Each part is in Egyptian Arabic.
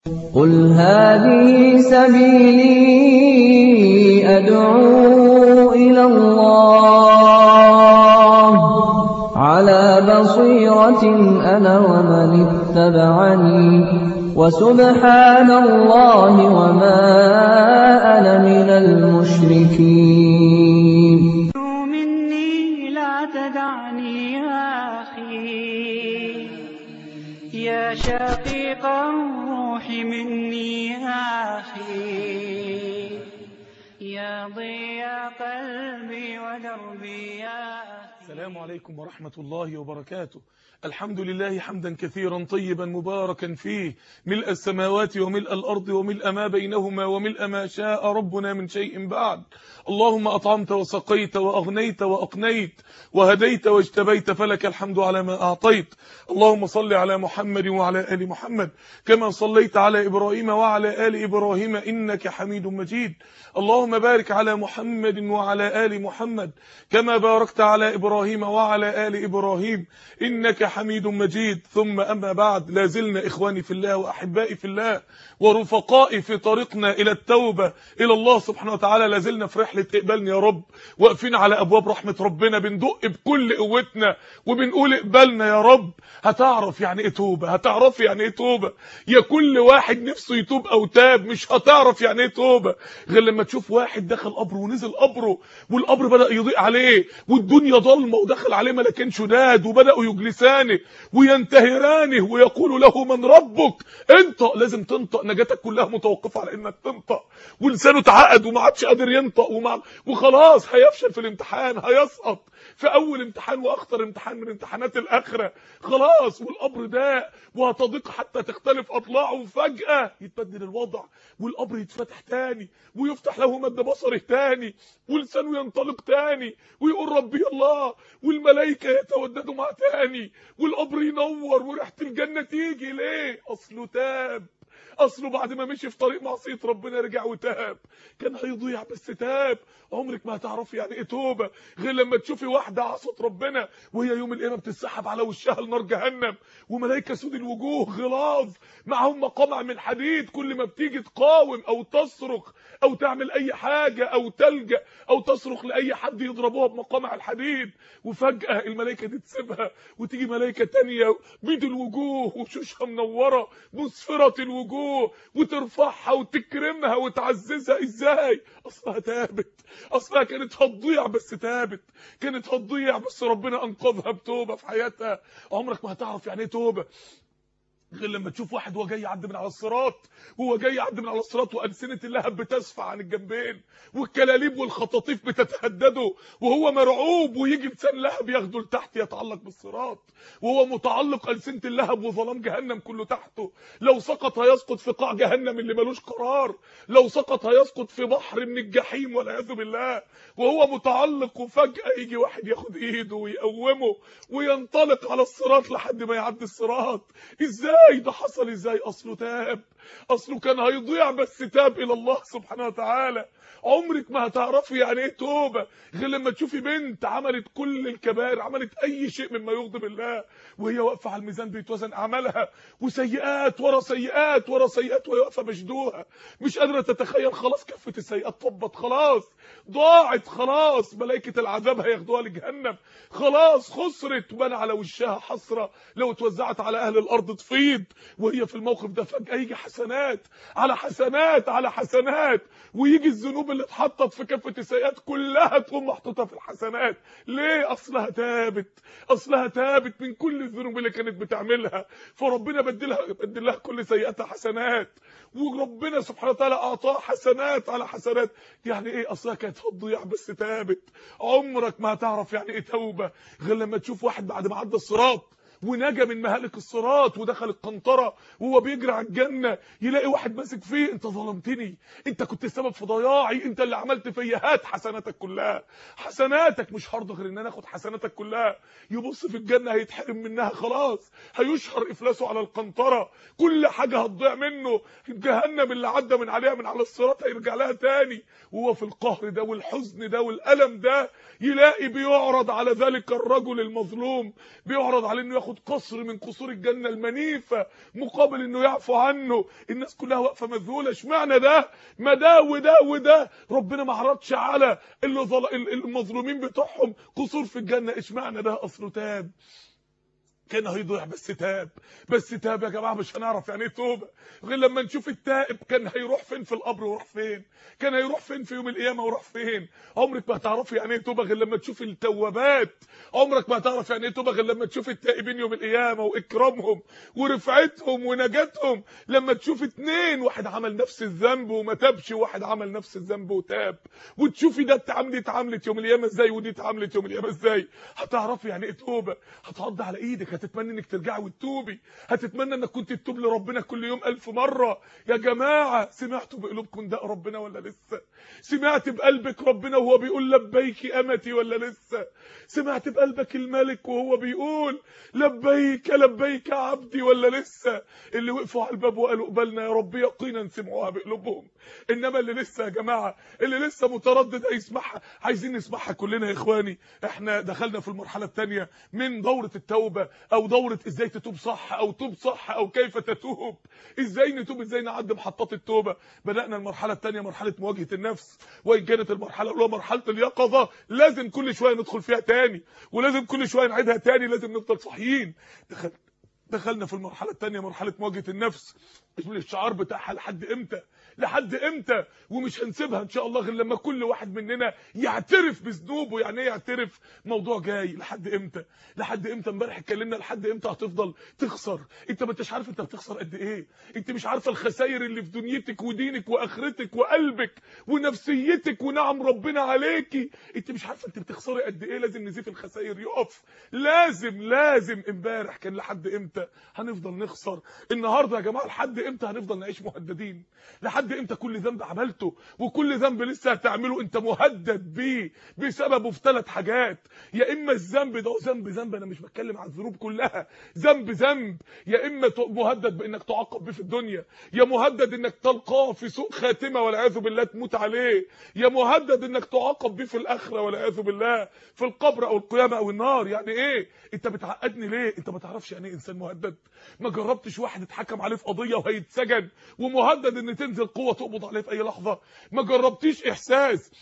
قُلْ هَٰذِهِ سَبِيلِي أَدْعُو إِلَى اللَّهِ ۚ عَلَىٰ بَصِيرَةٍ أَنَا وَمَنِ اتَّبَعَنِي ۖ وَسُبْحَانَ اللَّهِ وَمَا أَنَا مِنَ الْمُشْرِكِينَ مِنِّي لَا تَدَعْنِي يَا أَخِي يَا شَقِيقَ الرُّوحِ مِنِّي يَا أَخِي يَا ضِيَاءَ قَلْبِي وَدَرْبِي يا أخي السلام عليكم ورحمة الله وبركاته الحمد لله حمدا كثيرا طيبا مباركا فيه ملء السماوات وملء الأرض وملء ما بينهما وملء ما شاء ربنا من شيء بعد اللهم أطعمت وسقيت وأغنيت وأقنيت وهديت واجتبيت فلك الحمد على ما أعطيت اللهم صل على محمد وعلى آل محمد كما صليت على إبراهيم وعلى آل إبراهيم إنك حميد مجيد اللهم بارك على محمد وعلى آل محمد كما باركت على إبراهيم وعلى آل إبراهيم إنك حميد مجيد ثم أما بعد لازلنا إخواني في الله وأحبائي في الله ورفقائي في طريقنا إلى التوبة إلى الله سبحانه وتعالى لازلنا في رحلة اقبلني يا رب واقفين على أبواب رحمة ربنا بندق بكل قوتنا وبنقول اقبلنا يا رب هتعرف يعني ايه توبة هتعرف يعني ايه توبة يا كل واحد نفسه يتوب أو تاب مش هتعرف يعني ايه توبة غير لما تشوف واحد دخل قبره ونزل قبره والقبر بدأ يضيء عليه والدنيا ضلمة ودخل عليه ملكين شداد وبدأوا يجلسانه وينتهرانه ويقولوا له من ربك انطق لازم تنطق نجاتك كلها متوقفة على انك تنطق ولسانه اتعقد وما عادش قادر ينطق ومع... وخلاص هيفشل في الامتحان هيسقط في اول امتحان واخطر امتحان من امتحانات الاخره خلاص والقبر ضاق وهتضيق حتى تختلف اضلاعه وفجاه يتبدل الوضع والقبر يتفتح تاني ويفتح له مد بصره تاني ولسانه ينطلق تاني ويقول ربي الله والملائكه يتوددوا معاه تاني والقبر ينور وريحه الجنه تيجي ليه اصله تاب اصله بعد ما مشي في طريق معصيه ربنا رجع وتاب كان هيضيع بس تاب عمرك ما هتعرفي يعني ايه توبه غير لما تشوفي واحده عصت ربنا وهي يوم القيامه بتتسحب على وشها لنار جهنم وملائكه سود الوجوه غلاظ معاهم مقامع من حديد كل ما بتيجي تقاوم او تصرخ او تعمل اي حاجه او تلجا او تصرخ لاي حد يضربوها بمقامع الحديد وفجاه الملائكه دي تسيبها وتيجي ملائكه تانية بيض الوجوه وشوشها منوره مسفره الوجوه وترفعها وتكرمها وتعززها ازاي اصلها تابت اصلها كانت هتضيع بس تابت كانت هتضيع بس ربنا انقذها بتوبه في حياتها عمرك ما هتعرف يعني ايه توبه غير لما تشوف واحد وهو جاي يعدي من على الصراط وهو جاي يعدي من على الصراط والسنه اللهب بتسفع عن الجنبين والكلاليب والخطاطيف بتتهدده وهو مرعوب ويجي لسان لهب ياخده لتحت يتعلق بالصراط وهو متعلق السنه اللهب وظلام جهنم كله تحته لو سقط هيسقط في قاع جهنم اللي ملوش قرار لو سقط هيسقط في بحر من الجحيم والعياذ بالله وهو متعلق وفجاه يجي واحد ياخد ايده ويقومه وينطلق على الصراط لحد ما يعدي الصراط ازاي ازاي ده حصل ازاي اصله تاب اصله كان هيضيع بس تاب الى الله سبحانه وتعالى عمرك ما هتعرفي يعني ايه توبه غير لما تشوفي بنت عملت كل الكبائر عملت اي شيء مما يغضب الله وهي واقفه على الميزان بيتوزن اعمالها وسيئات ورا سيئات ورا سيئات وهي واقفه مشدوها مش قادره تتخيل خلاص كفه السيئات طبت خلاص ضاعت خلاص ملائكه العذاب هياخدوها لجهنم خلاص خسرت بان على وشها حسره لو اتوزعت على اهل الارض تفيض وهي في الموقف ده فجاه يجي حسنات على حسنات على حسنات ويجي الذنوب اللي اتحطت في كفه السيئات كلها تقوم محطوطه في الحسنات ليه اصلها تابت اصلها تابت من كل الذنوب اللي كانت بتعملها فربنا بدلها بدل لها كل سيئاتها حسنات وربنا سبحانه وتعالى اعطاها حسنات على حسنات يعني ايه اصلها كانت هتضيع بس تابت عمرك ما هتعرف يعني ايه توبه غير لما تشوف واحد بعد ما عدى الصراط ونجا من مهالك الصراط ودخل القنطره وهو بيجري على الجنه يلاقي واحد ماسك فيه انت ظلمتني انت كنت السبب في ضياعي انت اللي عملت فيا هات حسناتك كلها حسناتك مش هرضى غير ان انا اخد حسناتك كلها يبص في الجنه هيتحرم منها خلاص هيشهر افلاسه على القنطره كل حاجه هتضيع منه جهنم اللي عدى من عليها من على الصراط هيرجع لها تاني وهو في القهر ده والحزن ده والالم ده يلاقي بيعرض على ذلك الرجل المظلوم بيعرض عليه انه ياخد ياخد قصر من قصور الجنه المنيفه مقابل انه يعفو عنه الناس كلها واقفه مذهوله اشمعنى ده ما ده وده وده ربنا ما عرضش على اللي ظل... المظلومين بتوعهم قصور في الجنه اشمعنى ده اصله تاب كان هيضيع بس تاب بس تاب يا جماعه مش هنعرف يعني ايه توبه غير لما نشوف التائب كان هيروح فين في القبر ويروح فين كان هيروح فين في يوم القيامه ويروح فين عمرك ما هتعرفي يعني ايه توبه غير لما تشوف التوابات عمرك ما هتعرف يعني ايه توبه غير لما تشوف التائبين يوم القيامه واكرامهم ورفعتهم ونجاتهم لما تشوف اتنين واحد عمل نفس الذنب وما تابش وواحد عمل نفس الذنب وتاب وتشوفي ده اتعملت اتعملت يوم القيامه ازاي ودي اتعملت يوم القيامه ازاي هتعرفي يعني ايه توبه هتعض على ايدك هتتمنى انك ترجعي وتتوبي هتتمنى انك كنت تتوب لربنا كل يوم ألف مرة يا جماعة سمعتوا بقلوبكم ده ربنا ولا لسه سمعت بقلبك ربنا وهو بيقول لبيك أمتي ولا لسه سمعت بقلبك الملك وهو بيقول لبيك لبيك عبدي ولا لسه اللي وقفوا على الباب وقالوا قبلنا يا رب يقينا سمعوها بقلوبهم انما اللي لسه يا جماعة اللي لسه متردد يسمعها عايزين نسمعها كلنا يا اخواني احنا دخلنا في المرحلة الثانية من دورة التوبة او دورة ازاي تتوب صح او توب صح او كيف تتوب ازاي نتوب ازاي نعدي محطات التوبة بدأنا المرحلة الثانية مرحلة مواجهة النفس وان كانت المرحلة الاولى مرحلة اليقظة لازم كل شوية ندخل فيها تاني ولازم كل شوية نعيدها تاني لازم نفضل صحيين دخل دخلنا في المرحلة الثانية مرحلة مواجهة النفس الشعار بتاعها لحد امتى لحد امتى ومش هنسيبها ان شاء الله غير لما كل واحد مننا يعترف بذنوبه يعني ايه يعترف موضوع جاي لحد امتى لحد امتى امبارح اتكلمنا لحد امتى هتفضل تخسر انت ما انتش عارف انت بتخسر قد ايه انت مش عارفه الخسائر اللي في دنيتك ودينك واخرتك وقلبك ونفسيتك ونعم ربنا عليكي انت مش عارفه انت بتخسري قد ايه لازم نزيف الخسائر يقف لازم لازم امبارح كان لحد امتى هنفضل نخسر النهارده يا جماعه لحد امتى هنفضل نعيش مهددين لحد امتى كل ذنب عملته وكل ذنب لسه هتعمله انت مهدد بيه بسببه في ثلاث حاجات يا اما الذنب ده ذنب ذنب انا مش بتكلم عن الذنوب كلها ذنب ذنب يا اما ت- مهدد بانك تعاقب بيه في الدنيا يا مهدد انك تلقاه في سوء خاتمه والعياذ بالله تموت عليه يا مهدد انك تعاقب بيه في الاخره والعياذ بالله في القبر او القيامه او النار يعني ايه انت بتعقدني ليه انت ما تعرفش يعني ايه انسان مهدد ما جربتش واحد اتحكم عليه في قضيه وهيتسجن ومهدد ان تنزل قوه تقبض عليه في اي لحظه ما جربتيش احساس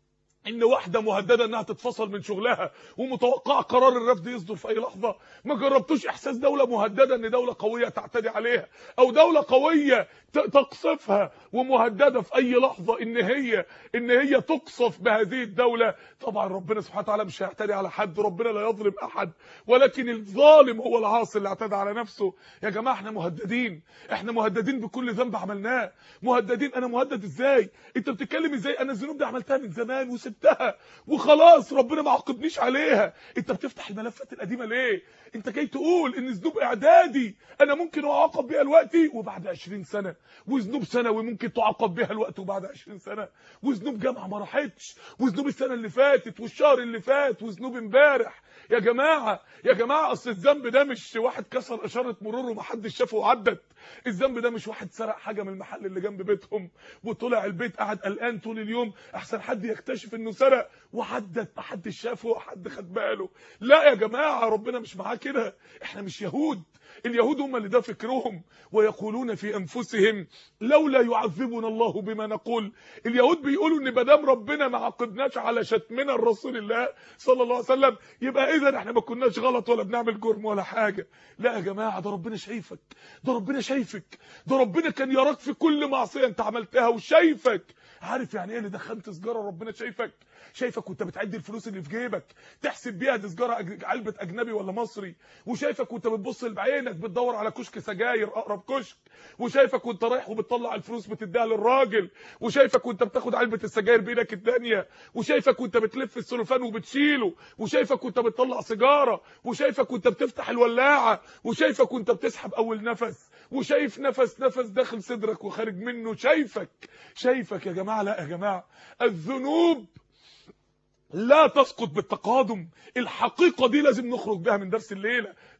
ان واحده مهدده انها تتفصل من شغلها ومتوقعه قرار الرفض يصدر في اي لحظه ما جربتوش احساس دوله مهدده ان دوله قويه تعتدي عليها او دوله قويه ت- تقصفها ومهدده في اي لحظه ان هي ان هي تقصف بهذه الدوله طبعا ربنا سبحانه وتعالى مش هيعتدي على حد ربنا لا يظلم احد ولكن الظالم هو العاصي اللي اعتدى على نفسه يا جماعه احنا مهددين احنا مهددين بكل ذنب عملناه مهددين انا مهدد ازاي انت بتتكلم ازاي انا الذنوب دي عملتها من زمان وسبتها وخلاص ربنا ما عاقبنيش عليها انت بتفتح الملفات القديمه ليه انت جاي تقول ان ذنوب اعدادي انا ممكن اعاقب بيها دلوقتي وبعد 20 سنه وذنوب ثانوي ممكن تعاقب بيها الوقت وبعد 20 سنه وذنوب جامعه ما راحتش وذنوب السنه اللي فاتت والشهر اللي فات وذنوب امبارح يا جماعه يا جماعه اصل الذنب ده مش واحد كسر اشاره مرور ومحدش شافه وعدت الذنب ده مش واحد سرق حاجه من المحل اللي جنب بيتهم وطلع البيت قعد قلقان طول اليوم احسن حد يكتشف انه سرق وعدت محدش شافه وحد خد باله لا يا جماعه ربنا مش معاه كده احنا مش يهود اليهود هم اللي ده فكرهم ويقولون في انفسهم لولا يعذبنا الله بما نقول اليهود بيقولوا ان ما دام ربنا ما عاقبناش على شتمنا الرسول الله صلى الله عليه وسلم يبقى اذا احنا ما كناش غلط ولا بنعمل جرم ولا حاجه لا يا جماعه ده ربنا شايفك ده ربنا شايفك ده ربنا كان يراك في كل معصيه انت عملتها وشايفك عارف يعني ايه اللي دخلت سجاره ربنا شايفك شايفك وانت بتعد الفلوس اللي في جيبك تحسب بيها دي سجاره أج- علبه اجنبي ولا مصري وشايفك وانت بتبص بعينك بتدور على كشك سجاير اقرب كشك وشايفك وانت رايح وبتطلع الفلوس بتديها للراجل وشايفك وانت بتاخد علبه السجاير بايدك الثانيه وشايفك وانت بتلف السلوفان وبتشيله وشايفك وانت بتطلع سيجاره وشايفك وانت بتفتح الولاعه وشايفك وانت بتسحب اول نفس وشايف نفس نفس داخل صدرك وخارج منه شايفك شايفك يا جماعه لا يا جماعه الذنوب لا تسقط بالتقادم الحقيقة دي لازم نخرج بها من درس الليلة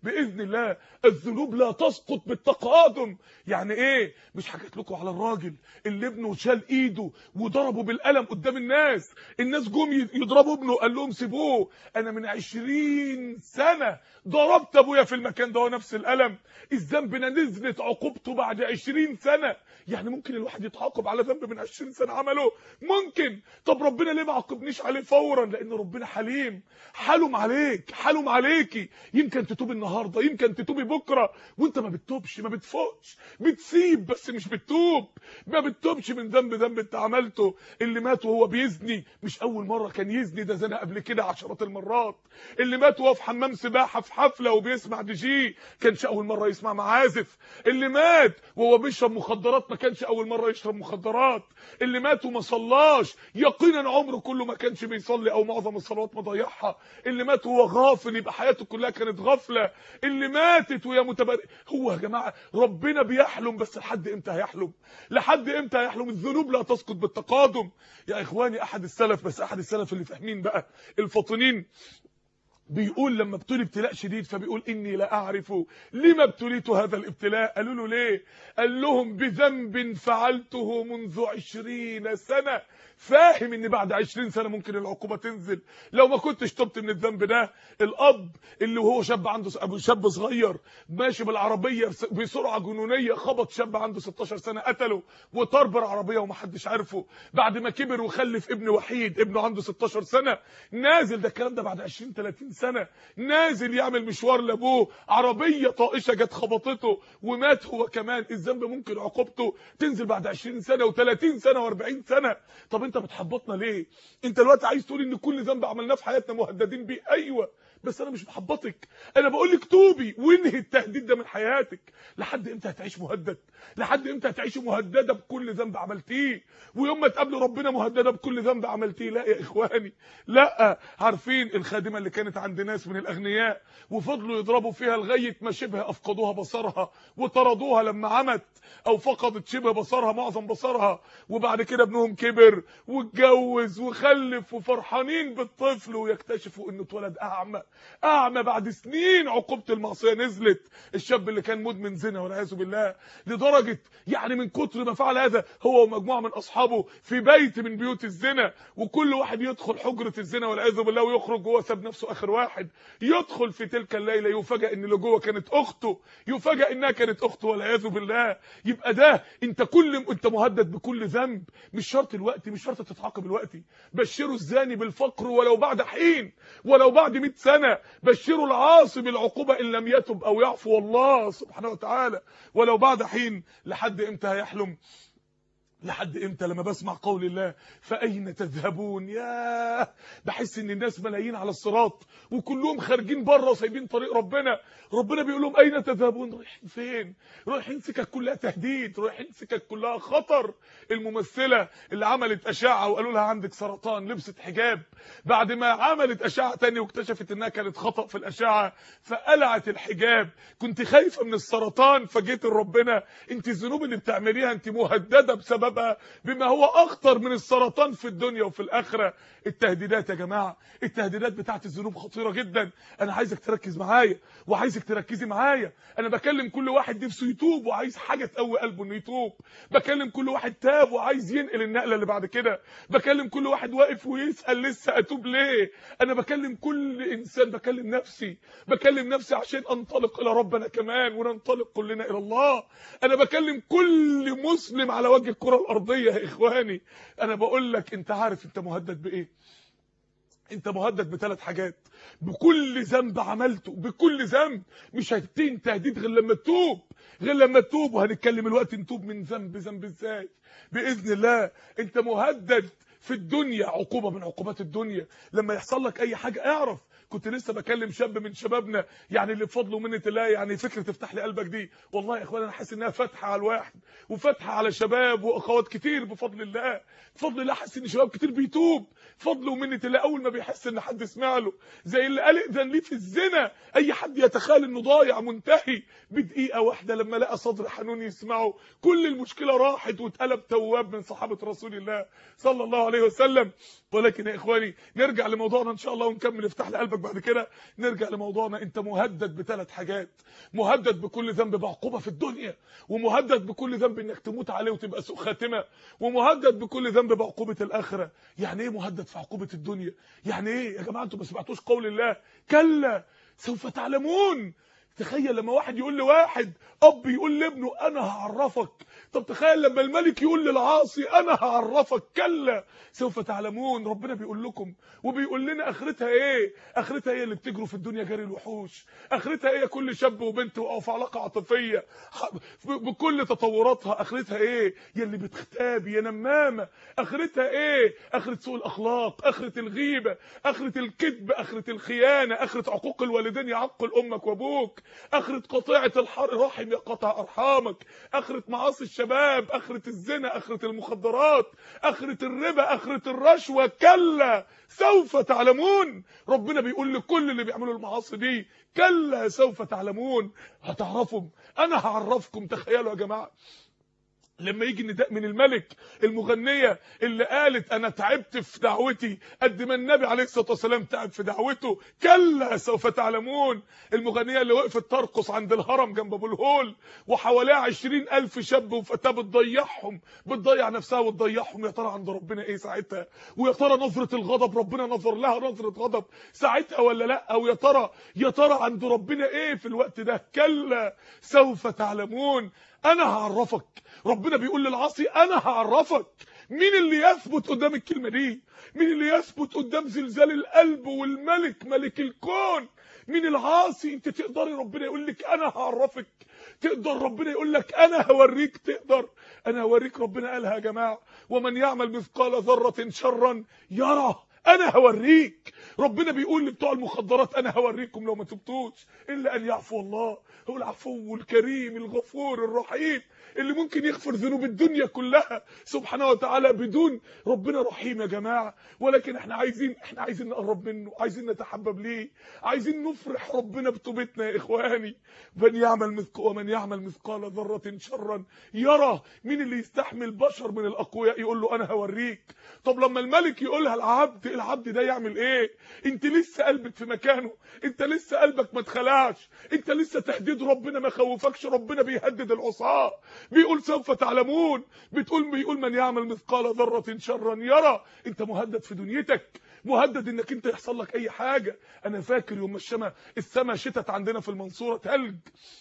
باذن الله الذنوب لا تسقط بالتقادم يعني ايه مش حكيت لكم على الراجل اللي ابنه شال ايده وضربه بالقلم قدام الناس الناس جم يضربوا ابنه قال لهم سيبوه انا من عشرين سنه ضربت ابويا في المكان ده هو نفس القلم الذنب نزلت عقوبته بعد عشرين سنه يعني ممكن الواحد يتعاقب على ذنب من 20 سنه عمله ممكن طب ربنا ليه ما عاقبنيش عليه فورا لان ربنا حليم حلم عليك حلم عليكي يمكن تتوب النهارده يمكن تتوبي بكره وانت ما بتتوبش ما بتفوقش بتسيب بس مش بتتوب ما بتتوبش من ذنب ذنب انت عملته اللي مات وهو بيزني مش اول مره كان يزني ده زنا قبل كده عشرات المرات اللي مات وهو في حمام سباحه في حفله وبيسمع دي جي كانش اول مره يسمع معازف اللي مات وهو بيشرب مخدرات ما كانش اول مره يشرب مخدرات اللي مات وما صلاش يقينا عمره كله ما كانش بيصلي او معظم الصلوات مضيعها اللي مات وهو غافل يبقى حياته كلها كانت غفله اللي ماتت وهي متبرئه هو يا جماعه ربنا بيحلم بس لحد امتى هيحلم لحد امتى هيحلم الذنوب لا تسقط بالتقادم يا اخواني احد السلف بس احد السلف اللي فاهمين بقى الفاطنين بيقول لما ابتلي ابتلاء شديد فبيقول اني لا اعرف لما ابتليت هذا الابتلاء قالوا له ليه قال لهم بذنب فعلته منذ عشرين سنة فاهم ان بعد عشرين سنة ممكن العقوبة تنزل لو ما كنتش تبت من الذنب ده الاب اللي وهو شاب عنده ابو شاب صغير ماشي بالعربية بسرعة جنونية خبط شاب عنده 16 سنة قتله وطار بالعربية ومحدش عارفه بعد ما كبر وخلف ابن وحيد ابنه عنده 16 سنة نازل ده الكلام ده بعد 20 30 سنة نازل يعمل مشوار لابوه عربية طائشة جت خبطته ومات هو كمان الذنب ممكن عقوبته تنزل بعد 20 سنة و30 سنة و40 سنة طب انت بتحبطنا ليه انت دلوقتي عايز تقول ان كل ذنب عملناه في حياتنا مهددين بيه ايوه بس انا مش بحبطك انا بقول لك توبي وانهي التهديد ده من حياتك لحد امتى هتعيش مهدد لحد امتى هتعيش مهدده بكل ذنب عملتيه ويوم ما تقابلوا ربنا مهدده بكل ذنب عملتيه لا يا اخواني لا عارفين الخادمه اللي كانت عند ناس من الاغنياء وفضلوا يضربوا فيها لغايه ما شبه افقدوها بصرها وطردوها لما عمت او فقدت شبه بصرها معظم بصرها وبعد كده ابنهم كبر واتجوز وخلف وفرحانين بالطفل ويكتشفوا انه اتولد اعمى اعمى بعد سنين عقوبه المعصيه نزلت الشاب اللي كان مدمن زنا والعياذ بالله لدرجه يعني من كتر ما فعل هذا هو ومجموعه من اصحابه في بيت من بيوت الزنا وكل واحد يدخل حجره الزنا والعياذ بالله ويخرج جوه ساب نفسه اخر واحد يدخل في تلك الليله يفاجئ ان اللي جوه كانت اخته يفاجئ انها كانت اخته والعياذ بالله يبقى ده انت كل انت مهدد بكل ذنب مش شرط الوقت مش شرط تتعاقب الوقت بشروا الزاني بالفقر ولو بعد حين ولو بعد 100 سنه بشروا العاصي بالعقوبه ان لم يتب او يعفو الله سبحانه وتعالى ولو بعد حين لحد امتى هيحلم لحد امتى لما بسمع قول الله فاين تذهبون يا بحس ان الناس ملايين على الصراط وكلهم خارجين بره وسايبين طريق ربنا ربنا بيقول لهم اين تذهبون رايحين فين رايحين سكك كلها تهديد رايحين سكك كلها خطر الممثله اللي عملت اشعه وقالوا لها عندك سرطان لبست حجاب بعد ما عملت اشعه تانية واكتشفت انها كانت خطا في الاشعه فقلعت الحجاب كنت خايفه من السرطان فجيت لربنا انت الذنوب اللي بتعمليها انت مهدده بسبب سببها بما هو اخطر من السرطان في الدنيا وفي الاخره التهديدات يا جماعه التهديدات بتاعت الذنوب خطيره جدا انا عايزك تركز معايا وعايزك تركزي معايا انا بكلم كل واحد نفسه يتوب وعايز حاجه تقوي قلبه انه يتوب بكلم كل واحد تاب وعايز ينقل النقله اللي بعد كده بكلم كل واحد واقف ويسال لسه اتوب ليه انا بكلم كل انسان بكلم نفسي بكلم نفسي عشان انطلق الى ربنا كمان وننطلق كلنا الى الله انا بكلم كل مسلم على وجه الكره الارضيه يا اخواني انا بقول لك انت عارف انت مهدد بايه انت مهدد بثلاث حاجات بكل ذنب عملته بكل ذنب مش هتنتهي تهديد غير لما تتوب غير لما تتوب وهنتكلم الوقت نتوب من ذنب ذنب ازاي باذن الله انت مهدد في الدنيا عقوبه من عقوبات الدنيا لما يحصل لك اي حاجه اعرف كنت لسه بكلم شاب من شبابنا يعني اللي بفضل ومنه الله يعني فكره تفتح لي قلبك دي والله يا اخوان انا حاسس انها فاتحه على الواحد وفاتحه على شباب واخوات كتير بفضل الله بفضل الله حاسس ان شباب كتير بيتوب فضل ومنه الله اول ما بيحس ان حد سمع له زي اللي قال اذن ليه في الزنا اي حد يتخيل انه ضايع منتهي بدقيقه واحده لما لقى صدر حنون يسمعه كل المشكله راحت واتقلب تواب من صحابه رسول الله صلى الله عليه وسلم ولكن يا اخواني نرجع لموضوعنا ان شاء الله ونكمل افتح لي قلبك بعد كده نرجع لموضوعنا انت مهدد بثلاث حاجات مهدد بكل ذنب بعقوبه في الدنيا ومهدد بكل ذنب انك تموت عليه وتبقى سوء خاتمه ومهدد بكل ذنب بعقوبه الاخره يعني ايه مهدد في عقوبه الدنيا يعني ايه يا جماعه انتوا ما سمعتوش قول الله كلا سوف تعلمون تخيل لما واحد يقول لواحد اب يقول لابنه انا هعرفك طب تخيل لما الملك يقول للعاصي انا هعرفك كلا سوف تعلمون ربنا بيقول لكم وبيقول لنا اخرتها ايه اخرتها ايه اللي بتجروا في الدنيا جري الوحوش اخرتها ايه كل شاب وبنت وقعوا في علاقه عاطفيه بكل تطوراتها اخرتها ايه يا اللي بتختاب يا نمامه اخرتها ايه اخره سوء الاخلاق اخره الغيبه اخره الكذب اخره الخيانه اخره عقوق الوالدين يعقل امك وابوك اخره قطيعه الرحم يقطع ارحامك اخره معاصي الشباب اخره الزنا اخره المخدرات اخره الربا اخره الرشوه كلا سوف تعلمون ربنا بيقول لكل اللي بيعملوا المعاصي دي كلا سوف تعلمون هتعرفوا انا هعرفكم تخيلوا يا جماعه لما يجي النداء من الملك المغنيه اللي قالت انا تعبت في دعوتي قد ما النبي عليه الصلاه والسلام تعب في دعوته كلا سوف تعلمون المغنيه اللي وقفت ترقص عند الهرم جنب ابو الهول وحواليها 20000 شاب وفتاه بتضيعهم بتضيع نفسها وتضيعهم يا ترى عند ربنا ايه ساعتها ويا ترى نظره الغضب ربنا نظر لها نظره غضب ساعتها ولا لا ويا ترى يا ترى عند ربنا ايه في الوقت ده كلا سوف تعلمون انا هعرفك ربنا بيقول للعاصي انا هعرفك مين اللي يثبت قدام الكلمه دي مين اللي يثبت قدام زلزال القلب والملك ملك الكون مين العاصي انت تقدري ربنا يقول لك انا هعرفك تقدر ربنا يقول لك انا هوريك تقدر انا هوريك ربنا قالها يا جماعه ومن يعمل مثقال ذره شرا يرى انا هوريك ربنا بيقول لبتوع المخدرات انا هوريكم لو ما تبتوش الا ان يعفو الله هو العفو الكريم الغفور الرحيم اللي ممكن يغفر ذنوب الدنيا كلها سبحانه وتعالى بدون ربنا رحيم يا جماعه ولكن احنا عايزين احنا عايزين نقرب منه عايزين نتحبب ليه عايزين نفرح ربنا بتوبتنا يا اخواني من يعمل مثقال ومن يعمل مثقال ذره شرا يرى مين اللي يستحمل بشر من الاقوياء يقول له انا هوريك طب لما الملك يقولها العبد العبد ده يعمل ايه انت لسه قلبك في مكانه انت لسه قلبك ما اتخلعش انت لسه تهديد ربنا ما خوفكش ربنا بيهدد العصاه بيقول سوف تعلمون بتقول بيقول من يعمل مثقال ذره شرا يرى انت مهدد في دنيتك مهدد انك انت يحصل لك اي حاجه انا فاكر يوم الشمع السما شتت عندنا في المنصوره تلج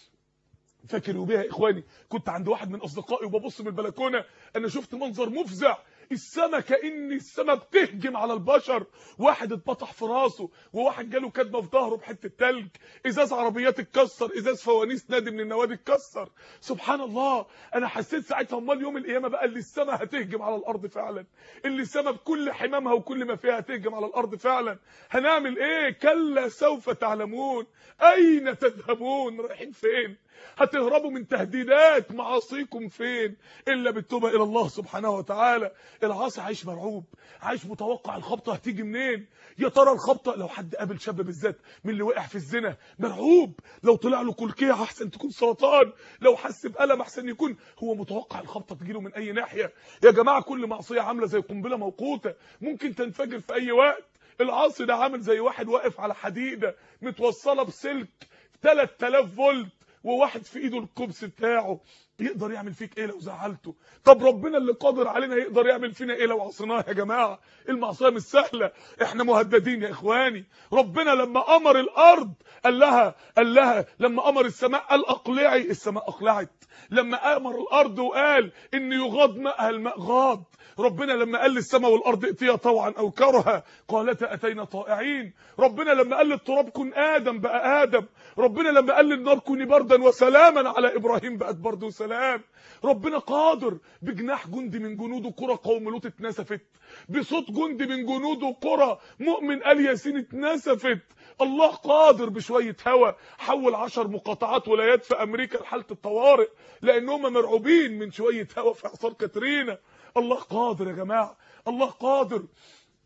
فاكر وبيها يا اخواني كنت عند واحد من اصدقائي وببص من البلكونه انا شفت منظر مفزع السما كأن السما بتهجم على البشر واحد اتبطح في راسه وواحد جاله كدمه في ظهره بحته تلج ازاز عربيات اتكسر ازاز فوانيس نادي من النوادي اتكسر سبحان الله انا حسيت ساعتها امال يوم القيامه بقى اللي السما هتهجم على الارض فعلا اللي السما بكل حمامها وكل ما فيها هتهجم على الارض فعلا هنعمل ايه كلا سوف تعلمون اين تذهبون رايحين فين هتهربوا من تهديدات معاصيكم فين الا بالتوبه الى الله سبحانه وتعالى العاصي عايش مرعوب عايش متوقع الخبطه هتيجي منين يا ترى الخبطه لو حد قابل شاب بالذات من اللي وقع في الزنا مرعوب لو طلع له كلكيه احسن تكون سرطان لو حس بالم احسن يكون هو متوقع الخبطه تجيله من اي ناحيه يا جماعه كل معصيه عامله زي قنبله موقوته ممكن تنفجر في اي وقت العاصي ده عامل زي واحد واقف على حديده متوصله بسلك 3000 فولت وواحد في ايده الكبس بتاعه يقدر يعمل فيك ايه لو زعلته طب ربنا اللي قادر علينا يقدر يعمل فينا ايه لو عصيناه يا جماعه المعصيه مش سهله احنا مهددين يا اخواني ربنا لما امر الارض قال لها قال لها لما امر السماء قال اقلعي السماء اقلعت لما امر الارض وقال ان يغاض ماءها الماء غاض ربنا لما قال للسماء والارض ائتيا طوعا او كرها قالتا اتينا طائعين ربنا لما قال للتراب كن ادم بقى ادم ربنا لما قال للنار كوني بردا وسلاما على ابراهيم بقت برد وسلام ربنا قادر بجناح جندي من جنوده قرى قوم لوط اتنسفت بصوت جندي من جنوده قرى مؤمن ال ياسين اتنسفت الله قادر بشويه هوا حول عشر مقاطعات ولايات في امريكا لحاله الطوارئ لانهم مرعوبين من شويه هوا في اعصار كاترينا الله قادر يا جماعه الله قادر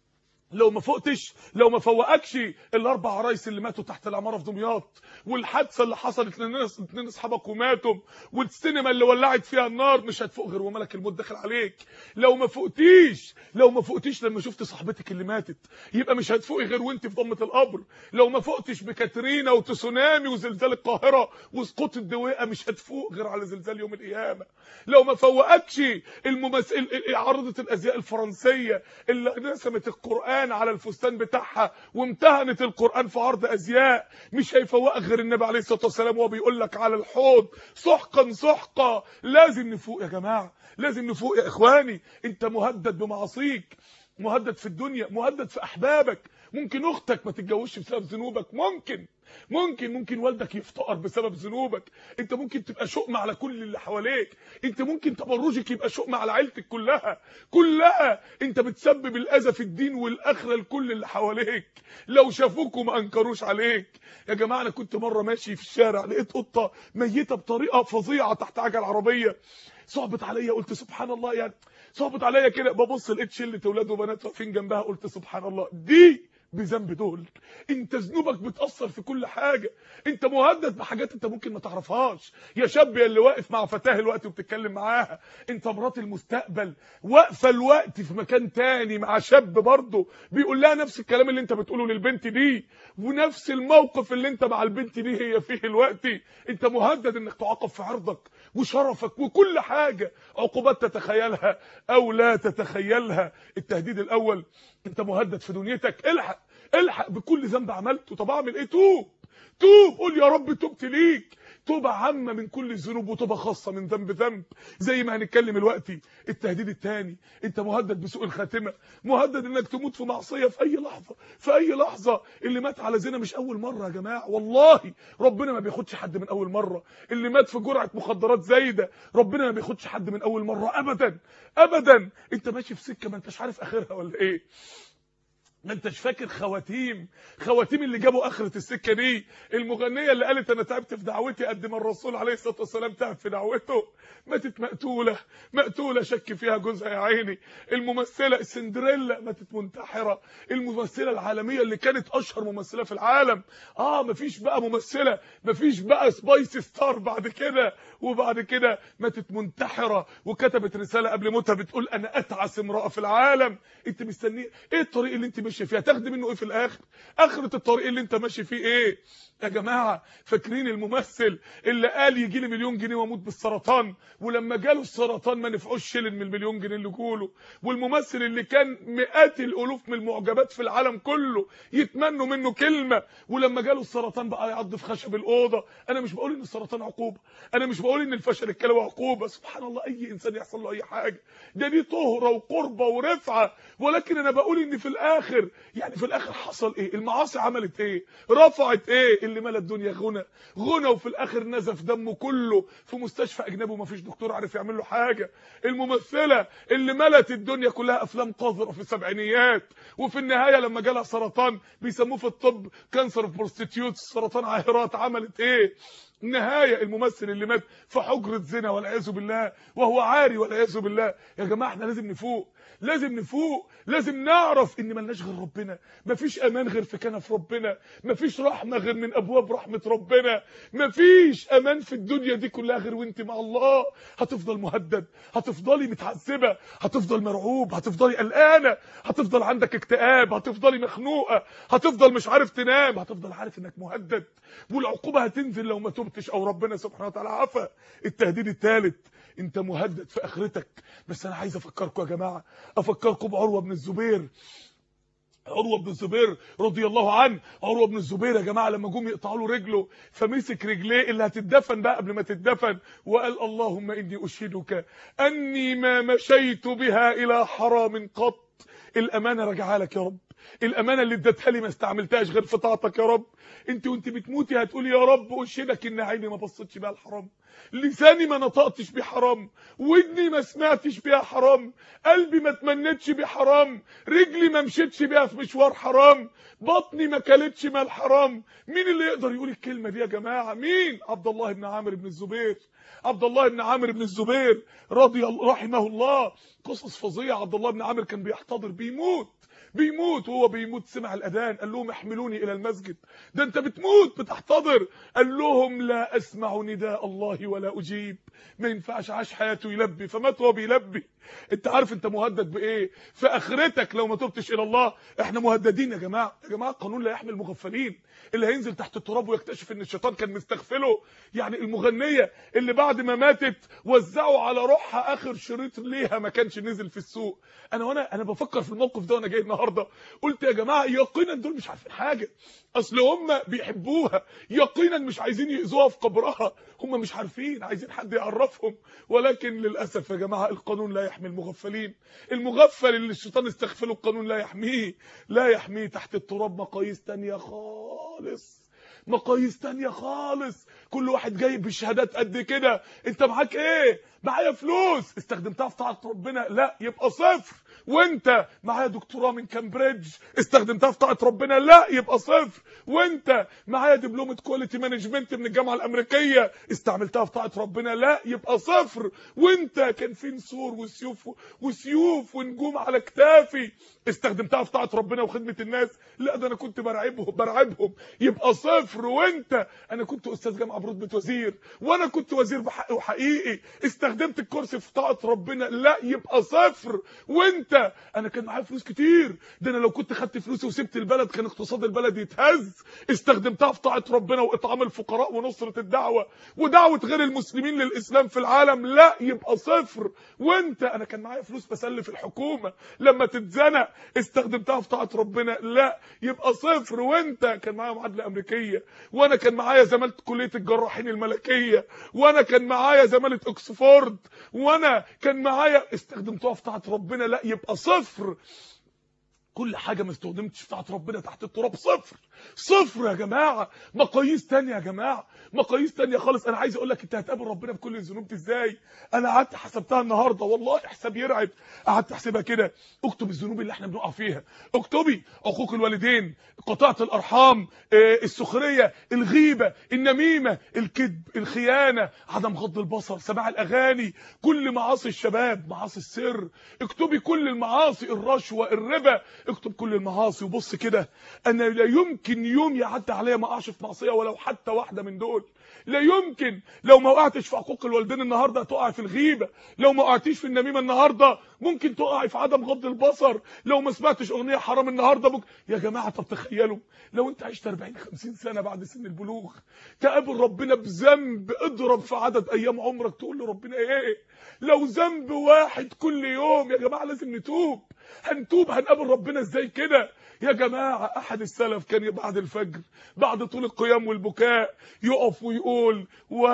لو ما فقتش لو ما فوقكش الاربع عرايس اللي ماتوا تحت العماره في دمياط والحادثه اللي حصلت لناس اتنين اصحابك وماتوا والسينما اللي ولعت فيها النار مش هتفوق غير وملك الموت داخل عليك لو ما فوقتيش لو ما فوقتيش لما شفت صاحبتك اللي ماتت يبقى مش هتفوقي غير وانت في ضمه القبر لو ما فوقتش بكاترينا وتسونامي وزلزال القاهره وسقوط الدويقه مش هتفوق غير على زلزال يوم القيامه لو ما فوقكش الممثل عارضه الازياء الفرنسيه اللي رسمت القران على الفستان بتاعها وامتهنت القران في عرض ازياء مش هيفوقك غير النبي عليه الصلاه والسلام وهو بيقول لك على الحوض سحقا سحقا لازم نفوق يا جماعه لازم نفوق يا اخواني انت مهدد بمعاصيك مهدد في الدنيا مهدد في احبابك ممكن اختك ما تتجوزش بسبب ذنوبك ممكن ممكن ممكن والدك يفتقر بسبب ذنوبك انت ممكن تبقى شؤم على كل اللي حواليك انت ممكن تبرجك يبقى شؤم على عيلتك كلها كلها انت بتسبب الاذى في الدين والاخره لكل اللي حواليك لو شافوك وما انكروش عليك يا جماعه انا كنت مره ماشي في الشارع لقيت قطه ميته بطريقه فظيعه تحت عجل عربيه صعبت عليا قلت سبحان الله يعني صعبت عليا كده ببص لقيت شله اولاد وبنات واقفين جنبها قلت سبحان الله دي بذنب دول انت ذنوبك بتاثر في كل حاجه انت مهدد بحاجات انت ممكن ما تعرفهاش يا شاب يا اللي واقف مع فتاه الوقت وبتتكلم معاها انت مرات المستقبل واقفه الوقت في مكان تاني مع شاب برضه بيقول لها نفس الكلام اللي انت بتقوله للبنت دي ونفس الموقف اللي انت مع البنت دي هي فيه الوقت انت مهدد انك تعاقب في عرضك وشرفك وكل حاجه عقوبات تتخيلها او لا تتخيلها التهديد الاول انت مهدد في دنيتك الحق الحق بكل ذنب عملته طب اعمل ايه توب توب قول يا رب تبت ليك توبة عامة من كل الذنوب وتوبة خاصة من ذنب ذنب زي ما هنتكلم دلوقتي التهديد الثاني انت مهدد بسوء الخاتمة مهدد انك تموت في معصية في اي لحظة في اي لحظة اللي مات على زنا مش اول مرة يا جماعة والله ربنا ما بياخدش حد من اول مرة اللي مات في جرعة مخدرات زايدة ربنا ما بياخدش حد من اول مرة ابدا ابدا انت ماشي في سكة ما انتش عارف اخرها ولا ايه ما انتش فاكر خواتيم خواتيم اللي جابوا اخره السكه دي المغنيه اللي قالت انا تعبت في دعوتي قد ما الرسول عليه الصلاه والسلام تعب في دعوته ماتت مقتوله مقتوله شك فيها جوزها يا عيني الممثله السندريلا ماتت منتحره الممثله العالميه اللي كانت اشهر ممثله في العالم اه مفيش بقى ممثله مفيش بقى سبايس ستار بعد كده وبعد كده ماتت منتحره وكتبت رساله قبل موتها بتقول انا اتعس امراه في العالم انت مستنيه ايه الطريق اللي انت ماشيه فيها تاخدي منه ايه في الاخر اخره الطريق اللي انت ماشي فيه ايه يا جماعه فاكرين الممثل اللي قال يجي لي مليون جنيه واموت بالسرطان ولما جاله السرطان ما نفعوش شيلن من المليون جنيه اللي جوله والممثل اللي كان مئات الالوف من المعجبات في العالم كله يتمنوا منه كلمه ولما جاله السرطان بقى يعض في خشب الاوضه انا مش بقول ان السرطان عقوبه انا مش بقول ان الفشل الكلوي عقوبه سبحان الله اي انسان يحصل له اي حاجه ده دي طهره وقربه ورفعه ولكن انا بقول ان في الاخر يعني في الاخر حصل ايه المعاصي عملت ايه رفعت ايه اللي ملا الدنيا غنى غنى وفي الاخر نزف دمه كله في مستشفى اجنبي ومفيش دكتور عارف يعمل له حاجه الممثله اللي ملت الدنيا كلها افلام قذره في السبعينيات وفي النهايه لما جالها سرطان بيسموه في الطب كانسر اوف بروستيتيوت سرطان عاهرات عملت ايه النهايه الممثل اللي مات في حجره زنا والعياذ بالله وهو عاري والعياذ بالله يا جماعه احنا لازم نفوق لازم نفوق لازم نعرف ان ملناش غير ربنا مفيش امان غير في كنف ربنا مفيش رحمه غير من ابواب رحمه ربنا مفيش امان في الدنيا دي كلها غير وانت مع الله هتفضل مهدد هتفضلي متعذبه هتفضل مرعوب هتفضلي قلقانه هتفضل عندك اكتئاب هتفضلي مخنوقه هتفضل مش عارف تنام هتفضل عارف انك مهدد والعقوبه هتنزل لو ما تبتش او ربنا سبحانه وتعالى عفا التهديد الثالث انت مهدد في اخرتك بس انا عايز افكركم يا جماعه افكركم بعروه بن الزبير عروه بن الزبير رضي الله عنه عروه بن الزبير يا جماعه لما جم يقطعوا له رجله فمسك رجليه اللي هتدفن بقى قبل ما تدفن وقال اللهم اني اشهدك اني ما مشيت بها الى حرام قط الامانه راجعه لك يا رب الامانه اللي اديتها لي ما استعملتهاش غير في طاعتك يا رب انت وانت بتموتي هتقولي يا رب اشهدك ان عيني ما بصتش بيها الحرام لساني ما نطقتش بيه حرام ودني ما سمعتش بيها حرام قلبي ما تمنتش بيه حرام رجلي ما مشيتش بيها في مشوار حرام بطني ما كلتش مال حرام مين اللي يقدر يقول الكلمه دي يا جماعه مين عبد الله بن عامر بن الزبير عبد الله بن عامر بن الزبير رضي الله رحمه الله قصص فظيعه عبد الله بن عامر كان بيحتضر بيموت بيموت وهو بيموت سمع الاذان قال لهم احملوني الى المسجد ده انت بتموت بتحتضر قال لهم لا اسمع نداء الله ولا اجيب ما ينفعش عاش حياته يلبي فمات وهو بيلبي انت عارف انت مهدد بايه في اخرتك لو ما تبتش الى الله احنا مهددين يا جماعه يا جماعه القانون لا يحمي المغفلين اللي هينزل تحت التراب ويكتشف ان الشيطان كان مستغفله يعني المغنيه اللي بعد ما ماتت وزعوا على روحها اخر شريط ليها ما كانش نزل في السوق انا وانا انا بفكر في الموقف ده وانا جاي النهارده قلت يا جماعه يقينا دول مش عارفين حاجه اصل هم بيحبوها يقينا مش عايزين يأذوها في قبرها هم مش عارفين عايزين حد يعرفهم ولكن للاسف يا جماعه القانون لا يحمي المغفلين المغفل اللي الشيطان استغفله القانون لا يحميه لا يحميه تحت التراب مقاييس تانية خالص مقاييس تانية خالص كل واحد جاي بشهادات قد كده انت معاك ايه معايا فلوس استخدمتها في طاعه ربنا لا يبقى صفر وانت معايا دكتوراه من كامبريدج استخدمتها في طاعه ربنا لا يبقى صفر وانت معايا دبلومه كواليتي مانجمنت من الجامعه الامريكيه استعملتها في طاعه ربنا لا يبقى صفر وانت كان في نسور وسيوف وسيوف ونجوم على كتافي استخدمتها في طاعه ربنا وخدمه الناس لا ده انا كنت برعبهم برعبهم يبقى صفر وانت انا كنت استاذ جامعه برتبه وزير وانا كنت وزير بحق وحقيقي استخدمت الكرسي في طاعه ربنا لا يبقى صفر وانت انا كان معايا فلوس كتير ده انا لو كنت خدت فلوسي وسبت البلد كان اقتصاد البلد يتهز استخدمتها في طاعه ربنا واطعام الفقراء ونصره الدعوه ودعوه غير المسلمين للاسلام في العالم لا يبقى صفر وانت انا كان معايا فلوس بسلف الحكومه لما تتزنق استخدمتها في طاعه ربنا لا يبقى صفر وانت كان معايا معادله امريكيه وانا كان معايا زماله كليه الجراحين الملكيه وانا كان معايا زماله اوكسفورد وانا كان معايا استخدمتها في طاعه ربنا لا يبقى صفر كل حاجه ما استخدمتش في طاعه ربنا تحت التراب صفر صفر يا جماعه مقاييس تانية يا جماعه مقاييس تانية خالص انا عايز اقول لك انت هتقابل ربنا بكل الذنوب دي ازاي انا قعدت حسبتها النهارده والله حساب يرعب قعدت احسبها كده اكتب الذنوب اللي احنا بنقع فيها اكتبي عقوق الوالدين قطاعه الارحام آه، السخريه الغيبه النميمه الكذب الخيانه عدم غض البصر سماع الاغاني كل معاصي الشباب معاصي السر اكتبي كل المعاصي الرشوه الربا اكتب كل المعاصي وبص كده انا لا يمكن يوم يعدي عليا ما اقعش في معصيه ولو حتى واحده من دول لا يمكن لو ما وقعتش في حقوق الوالدين النهارده تقع في الغيبه لو ما وقعتيش في النميمه النهارده ممكن تقعي في عدم غض البصر لو ما سمعتش اغنيه حرام النهارده ممكن يا جماعه طب تخيلوا لو انت عشت 40 50 سنه بعد سن البلوغ تقابل ربنا بذنب اضرب في عدد ايام عمرك تقول له ربنا ايه لو ذنب واحد كل يوم يا جماعه لازم نتوب هنتوب هنقابل ربنا ازاي كده يا جماعه احد السلف كان بعد الفجر بعد طول القيام والبكاء يقف ويقول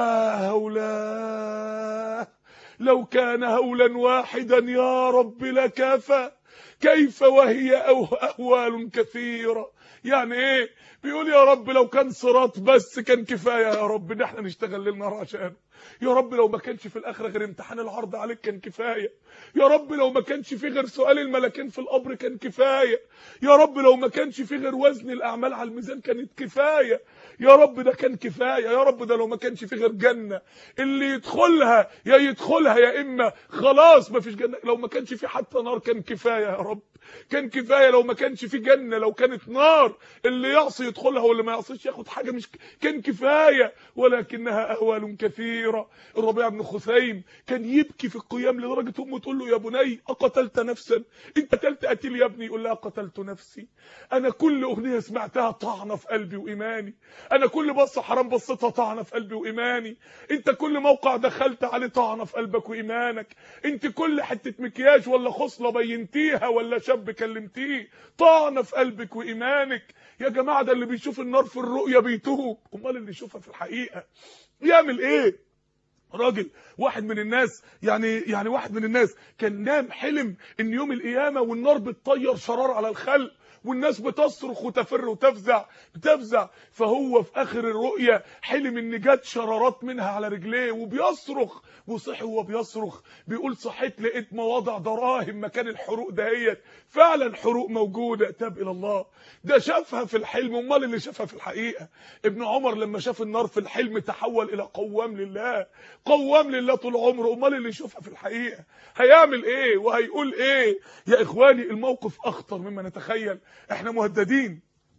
وهولا لو كان هولا واحدا يا رب لكفى كيف وهي أو أهوال كثيرة يعني ايه بيقول يا رب لو كان صراط بس كان كفايه يا رب ان احنا نشتغل ليل نهار عشانه يا رب لو ما كانش في الاخره غير امتحان العرض عليك كان كفايه يا رب لو ما كانش في غير سؤال الملكين في القبر كان كفايه يا رب لو ما كانش في غير وزن الاعمال على الميزان كانت كفايه يا رب ده كان كفايه يا رب ده لو ما كانش في غير جنه اللي يدخلها يا يدخلها يا اما خلاص ما فيش جنه لو ما كانش في حتى نار كان كفايه يا رب كان كفايه لو ما كانش في جنه لو كانت نار اللي يعصي يدخلها واللي ما يعصيش ياخد حاجه مش كان كفايه ولكنها اهوال كثيره الربيع بن خثيم كان يبكي في القيام لدرجه امه تقول له يا بني اقتلت نفسا انت قتلت قتيل يا ابني يقول لها قتلت نفسي انا كل اغنيه سمعتها طعنه في قلبي وايماني انا كل بصه حرام بصيتها طعنه في قلبي وايماني انت كل موقع دخلت عليه طعنه في قلبك وايمانك انت كل حته مكياج ولا خصله بينتيها ولا شاب كلمتيه طعنه في قلبك وايمانك يا جماعه ده اللي بيشوف النار في الرؤيه بيتوب امال اللي يشوفها في الحقيقه يعمل ايه راجل واحد من الناس يعني يعني واحد من الناس كان نام حلم ان يوم القيامه والنار بتطير شرار على الخلق والناس بتصرخ وتفر وتفزع بتفزع فهو في اخر الرؤيه حلم ان جت شرارات منها على رجليه وبيصرخ وصحي وهو بيصرخ بيقول صحيت لقيت مواضع دراهم مكان الحروق دهيت فعلا حروق موجوده تاب الى الله ده شافها في الحلم امال اللي شافها في الحقيقه ابن عمر لما شاف النار في الحلم تحول الى قوام لله قوام لله طول عمره امال اللي يشوفها في الحقيقه هيعمل ايه وهيقول ايه يا اخواني الموقف اخطر مما نتخيل احنا مهددين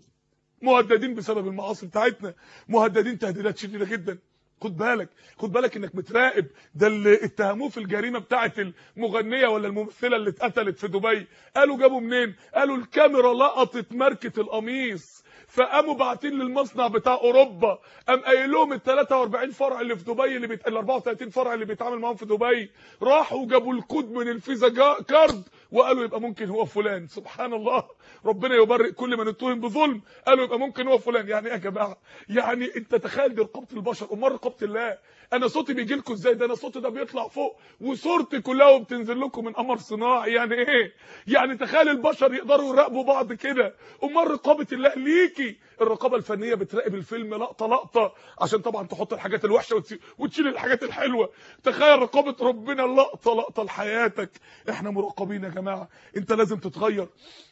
مهددين بسبب المعاصي بتاعتنا مهددين تهديدات شديده جدا خد بالك خد بالك انك متراقب ده اللي اتهموه في الجريمه بتاعه المغنيه ولا الممثله اللي اتقتلت في دبي قالوا جابوا منين قالوا الكاميرا لقطت ماركه القميص فقاموا باعتين للمصنع بتاع اوروبا قام قايل لهم ال 43 فرع اللي في دبي اللي بيت... ال 34 فرع اللي بيتعامل معاهم في دبي راحوا جابوا الكود من الفيزا جا... كارد وقالوا يبقى ممكن هو فلان سبحان الله ربنا يبرئ كل من اتهم بظلم قالوا يبقى ممكن هو فلان يعني ايه يا جماعه يعني انت تخيل دي رقابه البشر امال رقابه الله انا صوتي بيجي لكم ازاي ده انا صوتي ده بيطلع فوق وصورتي كلها وبتنزل لكم من قمر صناعي يعني ايه يعني تخيل البشر يقدروا يراقبوا بعض كده امال رقابه الله ليكي الرقابه الفنيه بتراقب الفيلم لقطه لقطه عشان طبعا تحط الحاجات الوحشه وتسي... وتشيل الحاجات الحلوه تخيل رقابه ربنا لقطه لقطه لحياتك احنا مراقبين يا جماعه انت لازم تتغير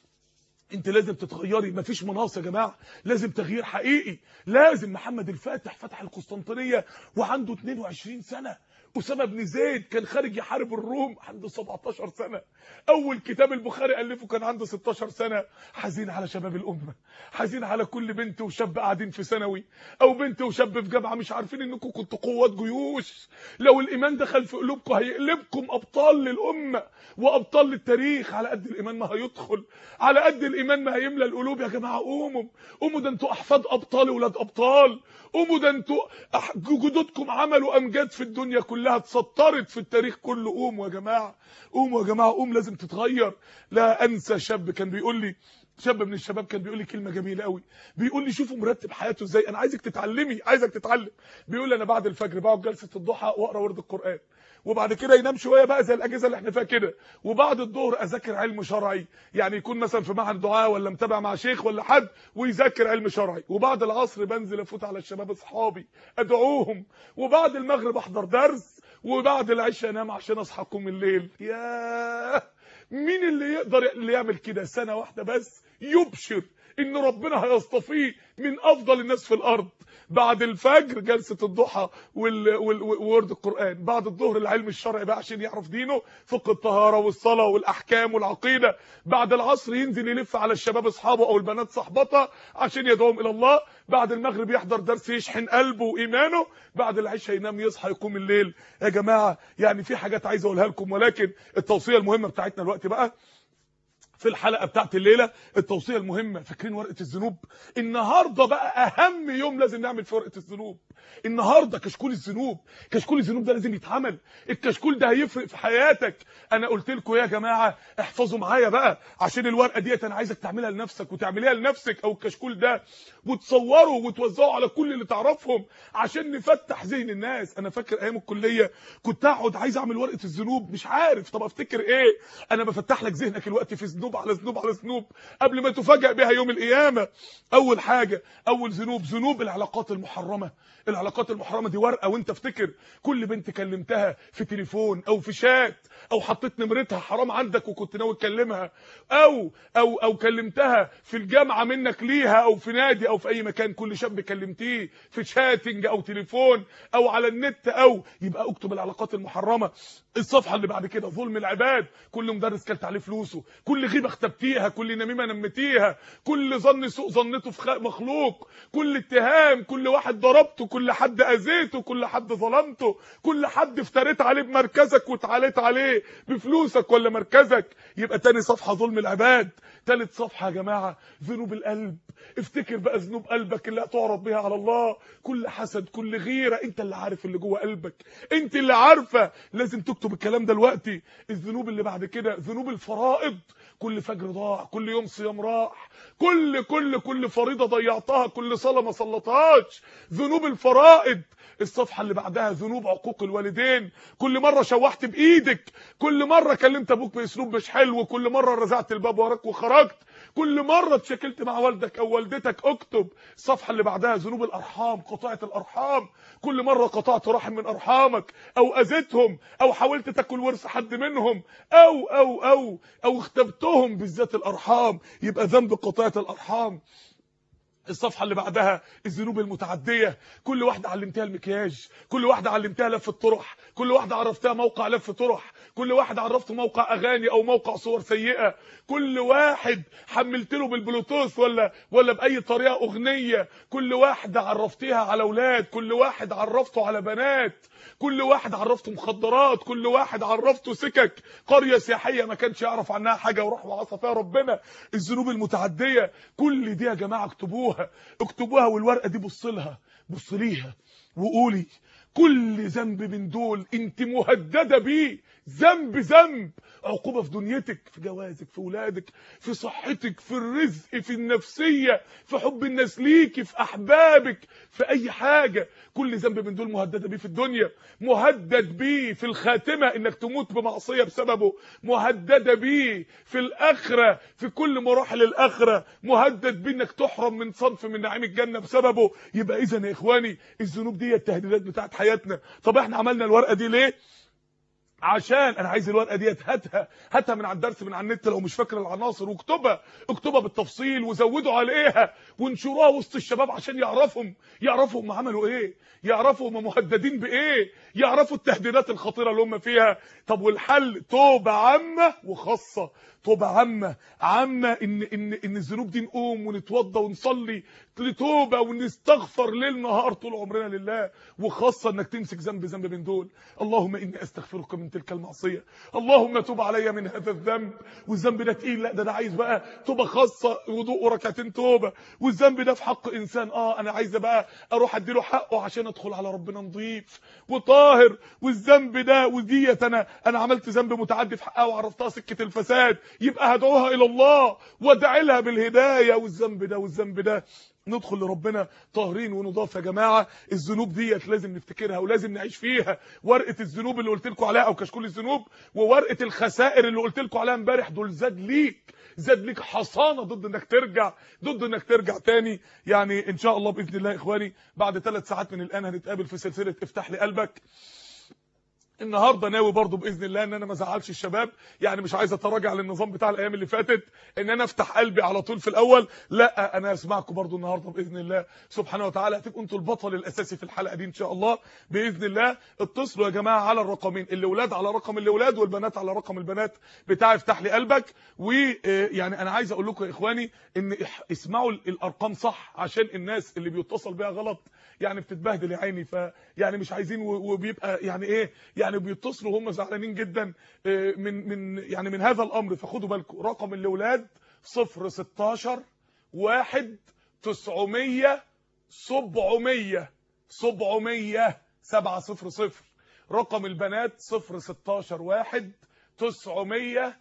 انت لازم تتغيري مفيش مناص يا جماعه لازم تغيير حقيقي لازم محمد الفاتح فتح القسطنطينيه وعنده 22 سنه اسامه بن زيد كان خارج يحارب الروم عنده 17 سنه اول كتاب البخاري الفه كان عنده 16 سنه حزين على شباب الامه حزين على كل بنت وشاب قاعدين في ثانوي او بنت وشاب في جامعه مش عارفين انكم كنتوا قوات جيوش لو الايمان دخل في قلوبكم هيقلبكم ابطال للامه وابطال للتاريخ على قد الايمان ما هيدخل على قد الايمان ما هيملى القلوب يا جماعه قوموا قوموا ده انتوا احفاد ابطال ولاد ابطال قوموا ده انتوا أح- جدودكم عملوا امجاد في الدنيا كلها اتسطرت في التاريخ كله قوموا يا جماعه قوموا يا جماعه قوم لازم تتغير لا انسى شاب كان بيقول لي شاب من الشباب كان بيقول لي كلمه جميله قوي بيقول لي شوفوا مرتب حياته ازاي انا عايزك تتعلمي عايزك تتعلم بيقول لي انا بعد الفجر بقعد جلسه الضحى واقرا ورد القران وبعد كده ينام شويه بقى زي الاجهزه اللي احنا فيها كده وبعد الظهر اذاكر علم شرعي يعني يكون مثلا في معهد دعاء ولا متابع مع شيخ ولا حد ويذاكر علم شرعي وبعد العصر بنزل افوت على الشباب اصحابي ادعوهم وبعد المغرب احضر درس وبعد العشاء انام عشان اصحى اقوم الليل ياه مين اللي يقدر اللي يعمل كده سنه واحده بس يبشر ان ربنا هيصطفيه من افضل الناس في الارض بعد الفجر جلسه الضحى وال... وال... وورد القران بعد الظهر العلم الشرعي بقى عشان يعرف دينه فقه الطهاره والصلاه والاحكام والعقيده بعد العصر ينزل يلف على الشباب اصحابه او البنات صحبته عشان يدعوهم الى الله بعد المغرب يحضر درس يشحن قلبه وايمانه بعد العشاء ينام يصحى يقوم الليل يا جماعه يعني في حاجات عايز اقولها لكم ولكن التوصيه المهمه بتاعتنا الوقت بقى في الحلقه بتاعت الليله التوصيه المهمه فاكرين ورقه الذنوب النهارده بقى اهم يوم لازم نعمل في ورقه الذنوب النهارده كشكول الذنوب كشكول الذنوب ده لازم يتعمل الكشكول ده هيفرق في حياتك انا قلت لكم يا جماعه احفظوا معايا بقى عشان الورقه ديت انا عايزك تعملها لنفسك وتعمليها لنفسك او الكشكول ده وتصوره وتوزعه على كل اللي تعرفهم عشان نفتح ذهن الناس انا فاكر ايام الكليه كنت اقعد عايز اعمل ورقه الذنوب مش عارف طب افتكر ايه انا بفتح لك ذهنك الوقت في ذنوب على ذنوب على ذنوب قبل ما تفاجئ بها يوم القيامه اول حاجه اول ذنوب ذنوب العلاقات المحرمه العلاقات المحرمه دي ورقه وانت افتكر كل بنت كلمتها في تليفون او في شات او حطيت نمرتها حرام عندك وكنت ناوي تكلمها او او او كلمتها في الجامعه منك ليها او في نادي او في اي مكان كل شاب كلمتيه في شاتنج او تليفون او على النت او يبقى اكتب العلاقات المحرمه الصفحه اللي بعد كده ظلم العباد كل مدرس كلت عليه فلوسه كل غيبه اختبتيها كل نميمه نمتيها كل ظن سوء ظنته في خلق مخلوق كل اتهام كل واحد ضربته كل حد اذيته كل حد ظلمته كل حد افتريت عليه بمركزك واتعاليت عليه بفلوسك ولا مركزك يبقى تاني صفحه ظلم العباد تالت صفحه يا جماعه ذنوب القلب افتكر بقى ذنوب قلبك اللي هتعرض بيها على الله كل حسد كل غيره انت اللي عارف اللي جوه قلبك انت اللي عارفه لازم تكتب الكلام ده دلوقتي الذنوب اللي بعد كده ذنوب الفرائض كل فجر ضاع كل يوم صيام راح كل كل كل فريضه ضيعتها كل صلاه ما صلتهاش ذنوب الفرائض الصفحه اللي بعدها ذنوب عقوق الوالدين كل مره شوحت بايدك كل مره كلمت ابوك باسلوب مش حلو كل مره رزعت الباب وراك وخرجت كل مره اتشكلت مع والدك او والدتك اكتب الصفحه اللي بعدها ذنوب الارحام قطاعه الارحام كل مره قطعت رحم من ارحامك او اذيتهم او حاولت تاكل ورث حد منهم او او او او اختبتهم بالذات الارحام يبقى ذنب قطاعه الارحام الصفحه اللي بعدها الذنوب المتعديه كل واحده علمتها المكياج كل واحده علمتها لف الطرح كل واحده عرفتها موقع لف طرح كل واحد عرفته موقع اغاني او موقع صور سيئه كل واحد حملت له بالبلوتوث ولا ولا باي طريقه اغنيه كل واحده عرفتيها على اولاد كل واحد عرفته على بنات كل واحد عرفته مخدرات كل واحد عرفته سكك قريه سياحيه ما كانش يعرف عنها حاجه وراح وعصى فيها ربنا الذنوب المتعديه كل دي يا جماعه اكتبوها اكتبوها والورقه دي بص لها بص ليها وقولي كل ذنب من دول انت مهدده بيه ذنب ذنب عقوبه في دنيتك في جوازك في ولادك في صحتك في الرزق في النفسيه في حب الناس ليكي في احبابك في اي حاجه كل ذنب من دول مهدده بيه في الدنيا مهدد بيه في الخاتمه انك تموت بمعصيه بسببه مهدده بيه في الاخره في كل مراحل الاخره مهدد بيه انك تحرم من صنف من نعيم الجنه بسببه يبقى اذا يا اخواني الذنوب دي التهديدات بتاعت حياتنا طب احنا عملنا الورقه دي ليه عشان انا عايز الورقه ديت هاتها هاتها من على الدرس من على النت لو مش فاكر العناصر واكتبها اكتبها بالتفصيل وزودوا عليها وانشروها وسط الشباب عشان يعرفهم يعرفوا هم عملوا ايه يعرفوا هم مهددين بايه يعرفوا التهديدات الخطيره اللي هم فيها طب والحل توبه عامه وخاصه توبه عامه عامه ان ان ان الذنوب دي نقوم ونتوضى ونصلي لتوبه ونستغفر ليل نهار طول عمرنا لله وخاصه انك تمسك ذنب ذنب من دول اللهم اني استغفرك من تلك المعصيه اللهم تب علي من هذا الذنب والذنب ده تقيل لا ده انا عايز بقى توبه خاصه وضوء وركعتين توبه والذنب ده في حق انسان اه انا عايزه بقى اروح اديله حقه عشان ادخل على ربنا نظيف وطاهر والذنب ده وديت انا انا عملت ذنب متعدي في حقها وعرفتها سكه الفساد يبقى هدعوها الى الله وادعي لها بالهدايه والذنب ده والذنب ده ندخل لربنا طاهرين ونضاف يا جماعه الذنوب ديت لازم نفتكرها ولازم نعيش فيها ورقه الذنوب اللي قلت لكم عليها او كشكول الذنوب وورقه الخسائر اللي قلت لكم عليها امبارح دول زاد ليك زاد ليك حصانه ضد انك ترجع ضد انك ترجع تاني يعني ان شاء الله باذن الله يا اخواني بعد ثلاث ساعات من الان هنتقابل في سلسله افتح لي قلبك النهارده ناوي برضو باذن الله ان انا ما ازعلش الشباب يعني مش عايز اتراجع للنظام بتاع الايام اللي فاتت ان انا افتح قلبي على طول في الاول لا انا اسمعكم برضو النهارده باذن الله سبحانه وتعالى هتبقوا انتوا البطل الاساسي في الحلقه دي ان شاء الله باذن الله اتصلوا يا جماعه على الرقمين الاولاد على رقم الاولاد والبنات على رقم البنات بتاع افتح لي قلبك ويعني انا عايز اقول لكم يا اخواني ان اسمعوا الارقام صح عشان الناس اللي بيتصل بيها غلط يعني بتتبهدل يا عيني فيعني مش عايزين وبيبقى يعني ايه يعني بيتصلوا هم زعلانين جدا من من يعني من هذا الامر فخدوا بالكم رقم الاولاد 016 1 900 700 700 700 رقم البنات 016 1 900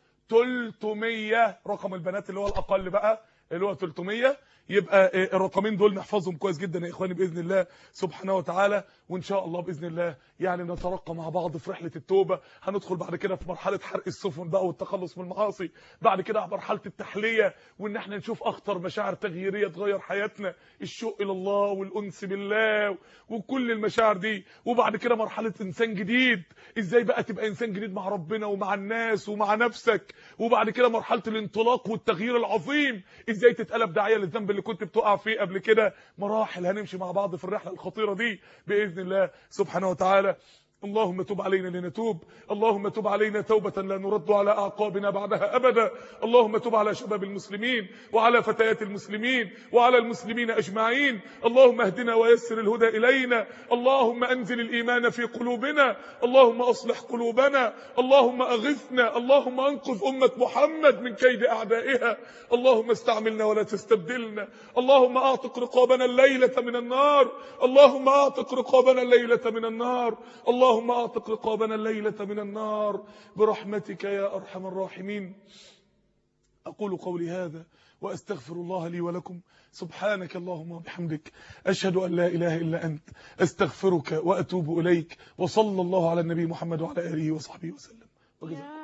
300 رقم البنات اللي هو الاقل بقى اللي هو 300 يبقى الرقمين دول نحفظهم كويس جدا يا اخواني باذن الله سبحانه وتعالى وان شاء الله باذن الله يعني نترقى مع بعض في رحله التوبه هندخل بعد كده في مرحله حرق السفن بقى والتخلص من المعاصي بعد كده مرحله التحليه وان احنا نشوف اخطر مشاعر تغييريه تغير حياتنا الشوق الى الله والانس بالله وكل المشاعر دي وبعد كده مرحله انسان جديد ازاي بقى تبقى انسان جديد مع ربنا ومع الناس ومع نفسك وبعد كده مرحله الانطلاق والتغيير العظيم ازاي تتقلب داعيه للذنب اللي كنت بتقع فيه قبل كده مراحل هنمشي مع بعض في الرحله الخطيره دي باذن الله سبحانه وتعالى اللهم تب علينا لنتوب اللهم تب علينا توبة لا نرد على أعقابنا بعدها أبدا اللهم تب على شباب المسلمين وعلى فتيات المسلمين وعلى المسلمين أجمعين اللهم اهدنا ويسر الهدى إلينا اللهم أنزل الإيمان في قلوبنا اللهم أصلح قلوبنا اللهم أغثنا اللهم أنقذ أمة محمد من كيد أعدائها اللهم استعملنا ولا تستبدلنا اللهم أعتق رقابنا الليلة من النار اللهم أعتق رقابنا الليلة من النار اللهم أعتق رقابنا الليلة من النار برحمتك يا أرحم الراحمين أقول قولي هذا وأستغفر الله لي ولكم سبحانك اللهم وبحمدك أشهد أن لا إله إلا أنت أستغفرك وأتوب إليك وصلى الله على النبي محمد وعلى آله وصحبه وسلم وجزاكم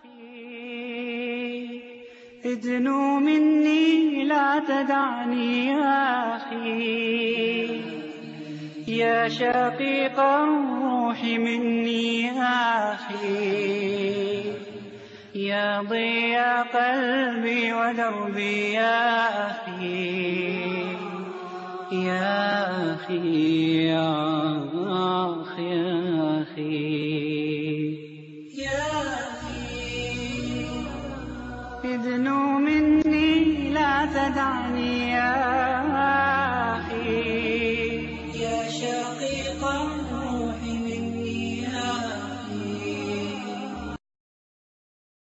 ادنو مني لا تدعني يا أخي يا شقيق الروح مني يا أخي يا ضياء قلبي ودربي يا أخي يا أخي يا أخي يا أخي يا أخي ادنو مني لا تدعني يا أخي يا شقيق